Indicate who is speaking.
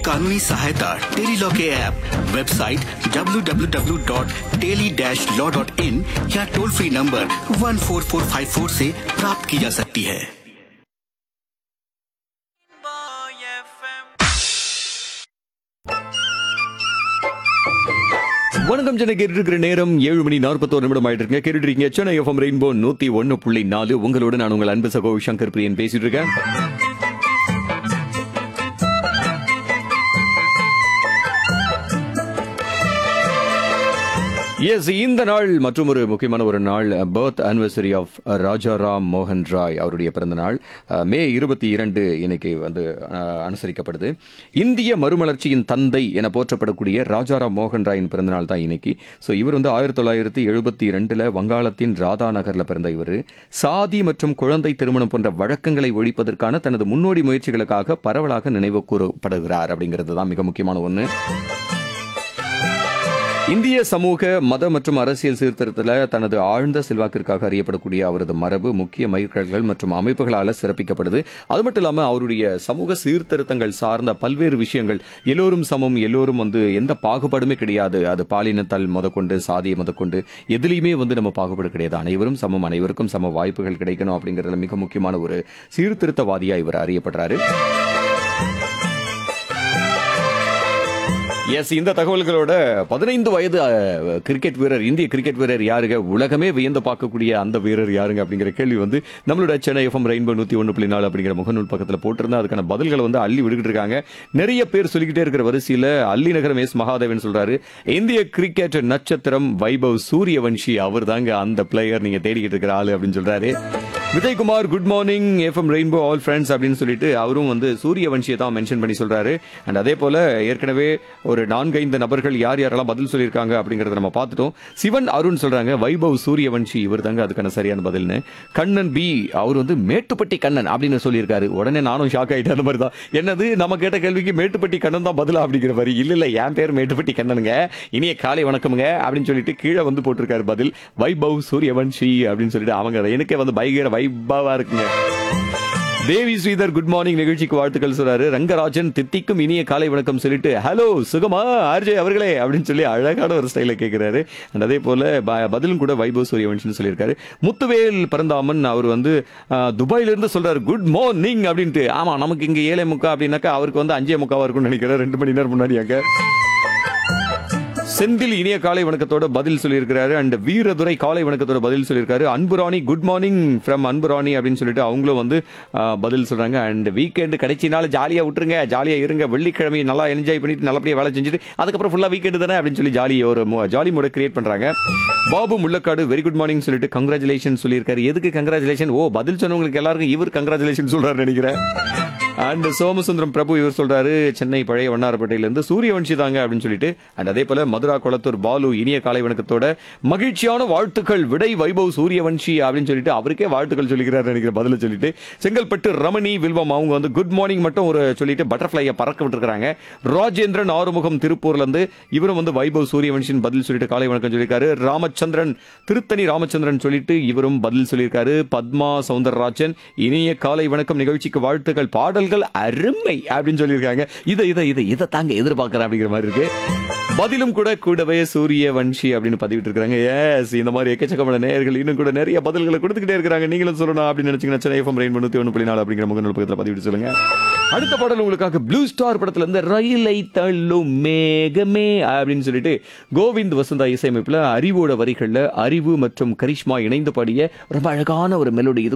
Speaker 1: कानूनी सहायता tele law के ऐप वेबसाइट www.teli-law.in या टोल फ्री नंबर 14454 से प्राप्त की जा सकती है
Speaker 2: வணக்கம் சென்னை கேட்டு இருக்கிற நேரம் ஏழு மணி நாற்பத்தோரு நிமிடம் ஆயிட்டு இருக்கீங்க கேட்டுட்டு இருக்கீங்க சென்னை எஃப்எம் ரெயின்போ நூத்தி ஒன்னு புள்ளி நாலு உங்களோட நான் உங்கள் அன்பு சகோ சங்கர் பிரியன் பேசிட்டு இருக்கேன் எஸ் இந்த நாள் மற்றும் ஒரு முக்கியமான ஒரு நாள் பர்த் ஆனிவர்சரி ஆஃப் ராஜாராம் மோகன் ராய் அவருடைய பிறந்த நாள் அஹ், மே இருபத்தி இரண்டு இன்னைக்கு வந்து அஹ், அனுசரிக்கப்படுது இந்திய மறுமலர்ச்சியின் தந்தை என போற்றப்படக்கூடிய ராஜாராம் மோகன் ராயின் பிறந்த நாள் தான் இன்னைக்கு ஸோ இவர் வந்து ஆயிரத்தி தொள்ளாயிரத்தி எழுபத்தி ரெண்டுல வங்காளத்தின் ராதா நகர்ல பிறந்த இவர் சாதி மற்றும் குழந்தை திருமணம் போன்ற வழக்கங்களை ஒழிப்பதற்கான தனது முன்னோடி முயற்சிகளுக்காக பரவலாக நினைவு கூறப்படுகிறார் அப்படிங்கிறது தான் மிக முக்கியமான ஒன்று இந்திய சமூக மத மற்றும் அரசியல் சீர்திருத்தத்தில் தனது ஆழ்ந்த செல்வாக்கிற்காக அறியப்படக்கூடிய அவரது மரபு முக்கிய மைல்கல்கள் மற்றும் அமைப்புகளால் சிறப்பிக்கப்படுது அது மட்டும் இல்லாமல் அவருடைய சமூக சீர்திருத்தங்கள் சார்ந்த பல்வேறு விஷயங்கள் எல்லோரும் சமம் எல்லோரும் வந்து எந்த பாகுபாடுமே கிடையாது அது பாலினத்தால் முதற்கொண்டு சாதியை முதற்கொண்டு எதுலையுமே வந்து நம்ம பாகுபாடு கிடையாது அனைவரும் சமம் அனைவருக்கும் சம வாய்ப்புகள் கிடைக்கணும் அப்படிங்கிறதுல மிக முக்கியமான ஒரு சீர்திருத்தவாதியா இவர் அறியப்படுறாரு எஸ் இந்த தகவல்களோட பதினைந்து வயது அஹ், கிரிக்கெட் வீரர் இந்திய கிரிக்கெட் வீரர் யாருங்க உலகமே வியந்து பார்க்கக்கூடிய அந்த வீரர் யாருங்க அப்படிங்கிற கேள்வி வந்து நம்மளோட சென்னை எஃப்எம் ரெயின்போ நூத்தி ஒன்று புள்ளி நாலு அப்படிங்கிற முகநூல் பக்கத்தில் போட்டிருந்தா அதுக்கான பதில்களை வந்து அள்ளி விடுக்கிட்டு இருக்காங்க நிறைய பேர் சொல்லிக்கிட்டே இருக்கிற வரிசையில் அள்ளி நகரம் எஸ் மகாதேவன் சொல்றாரு இந்திய கிரிக்கெட் நட்சத்திரம் வைபவ் சூரியவன்ஷி அவர் தாங்க அந்த பிளேயர் நீங்க தேடிக்கிட்டு இருக்கிற ஆளு அப்படின்னு சொல்றாரு Vijayakumar good morning FM Rainbow all friends அப்படின்னு சொல்லிட்டு அவரும் வந்து சூரியவன்ஷியை தான் மென்ஷன் பண்ணி சொல்றாரு அண்ட் அதே போல ஏற்கனவே ஒரு நான்கைந்து நபர்கள் யார் யாரெல்லாம் பதில் சொல்லியிருக்காங்க அப்படிங்கறத நம்ம பார்த்துட்டோம் சிவன் அருண் சொல்றாங்க வைபவ் சூரியவன்ஷி இவர் தாங்க அதுக்கான சரியான பதில்னு கண்ணன் பி அவர் வந்து மேட்டுப்பட்டி கண்ணன் அப்படின்னு சொல்லியிருக்காரு உடனே நானும் ஷாக் ஆயிட்டேன் அந்த மாதிரி தான் என்னது நம்ம கேட்ட கேள்விக்கு மேட்டுப்பட்டி கண்ணன் தான் பதிலா அப்படிங்கிற மாதிரி இல்ல இல்ல என் பேர் மேட்டுப்பட்டி கண்ணனுங்க இனிய காலை வணக்கமுங்க அப்படின்னு சொல்லிட்டு கீழே வந்து போட்டிருக்காரு பதில் வைபவ் சூரியவன்ஷி அப்படின்னு சொல்லிட்டு அவங்க எனக்கே வந்து பயங்கர வைபவா இருக்குங்க தேவி ஸ்ரீதர் குட் மார்னிங் நிகழ்ச்சிக்கு வாழ்த்துக்கள் சொல்றாரு ரங்கராஜன் தித்திக்கும் இனிய காலை வணக்கம் சொல்லிட்டு ஹலோ சுகமா ஆர்ஜே அவர்களே அப்படின்னு சொல்லி அழகான ஒரு ஸ்டைல கேட்கிறாரு And அதே போல ப- பதிலும் கூட வைபவ் சூரியவன்ஷன் சொல்லியிருக்காரு முத்துவேல் பரந்தாமன் அவர் வந்து ஆஹ், துபாயில இருந்து சொல்றாரு குட் மார்னிங் அப்படின்ட்டு ஆமா நமக்கு இங்க ஏழை முக்கா அப்படின்னாக்கா அவருக்கு வந்து அஞ்சே முக்காவா இருக்கும்னு நினைக்கிறேன் ரெண்டு மணி நேரம் முன்னாடி அங்க செந்தில் இனிய காலை வணக்கத்தோட பதில் சொல்லியிருக்கிறாரு அண்ட் வீரதுரை காலை வணக்கத்தோட பதில் சொல்லியிருக்காரு Anburani good morning from Anburani அப்படின்னு சொல்லிட்டு அவங்களும் வந்து ஆ, பதில் சொல்றாங்க அண்ட் வீக்கெண்டு கடைசி நாள் ஜாலியா விட்டுருங்க ஜாலியா இருங்க வெள்ளிக்கிழமை நல்லா என்ஜாய் பண்ணிட்டு நல்லபடியா வேலை செஞ்சுட்டு அதுக்கப்புறம் ஃபுல்லா வீக்கெண்டு தானே அப்படின்னு சொல்லி ஜாலி ஒரு ஜாலி மூட கிரியேட் பண்றாங்க Babu Mullakkadu very good morning சொல்லிட்டு கங்க்ராச்சுலேஷன் சொல்லியிருக்காரு எதுக்கு கங்க்ராச்சுலேஷன் ஓ பதில் சொன்னவங்களுக்கு எல்லாருக்கும் இவர் கங்க்ராச்சுலேஷன் சொல்றாரு நினைக்கிறேன் அண்ட் சோமசுந்தரம் பிரபு இவர் சொல்றாரு சென்னை பழைய வண்ணாரப்பேட்டையில இருந்து சூரியவன்ஷி தாங்க அப்படின்னு சொல்லிட்டு அண்ட் அதே போல மதுரா குளத்தூர் பாலு இனிய காலை வணக்கத்தோட மகிழ்ச்சியான வாழ்த்துக்கள் விடை வைபவ் சூரியவன்ஷி அப்படின்னு சொல்லிட்டு அவருக்கே வாழ்த்துக்கள் சொல்லிக்கிறார் நினைக்கிற பதில சொல்லிட்டு செங்கல்பட்டு ரமணி வில்வம் அவங்க வந்து குட் மார்னிங் மட்டும் ஒரு சொல்லிட்டு பட்டர்ஃபிளையை பறக்க விட்டுருக்காங்க ராஜேந்திரன் ஆறுமுகம் திருப்பூர்ல இருந்து இவரும் வந்து வைபவ் சூரியவன்ஷின் பதில் சொல்லிட்டு காலை வணக்கம் சொல்லியிருக்காரு ராமச்சந்திரன் திருத்தணி ராமச்சந்திரன் சொல்லிட்டு இவரும் பதில் சொல்லியிருக்காரு பத்மா சவுந்தரராஜன் இனிய காலை வணக்கம் நிகழ்ச்சிக்கு வாழ்த்துக்கள் பாடல்கள் அருமை அப்படின்னு சொல்லியிருக்காங்க இதை இதை இதை இதை தாங்க எதிர்பார்க்கிறேன் அப்படிங்கிற மாதிரி இருக்கு பதிலும் கூட கூடவே சூரிய வன்ஷி அப்படின்னு பதிவிட்டு இருக்காங்க எஸ் இந்த மாதிரி எக்கச்சக்கமான நேயர்கள் இன்னும் கூட நிறைய பதில்களை கொடுத்துக்கிட்டே இருக்காங்க நீங்களும் சொல்லணும் அப்படின்னு நினைச்சீங்கன்னா சென்னை எஃப்எம் ரெயின் தொண்ணூத்தி ஒன்று புள்ளி நாலு அப்படிங்கிற முகநூல் பக்கத்தில் பதிவிட்டு சொல்லுங்க அடுத்த பாடல் உங்களுக்காக ப்ளூ ஸ்டார் படத்துல இருந்து ரயிலை தள்ளும் மேகமே அப்படின்னு சொல்லிட்டு கோவிந்த் வசந்தா இசையமைப்புல அறிவோட வரிகள்ல அறிவு மற்றும் கரிஷ்மா இணைந்து பாடிய ரொம்ப அழகான ஒரு மெலோடி இது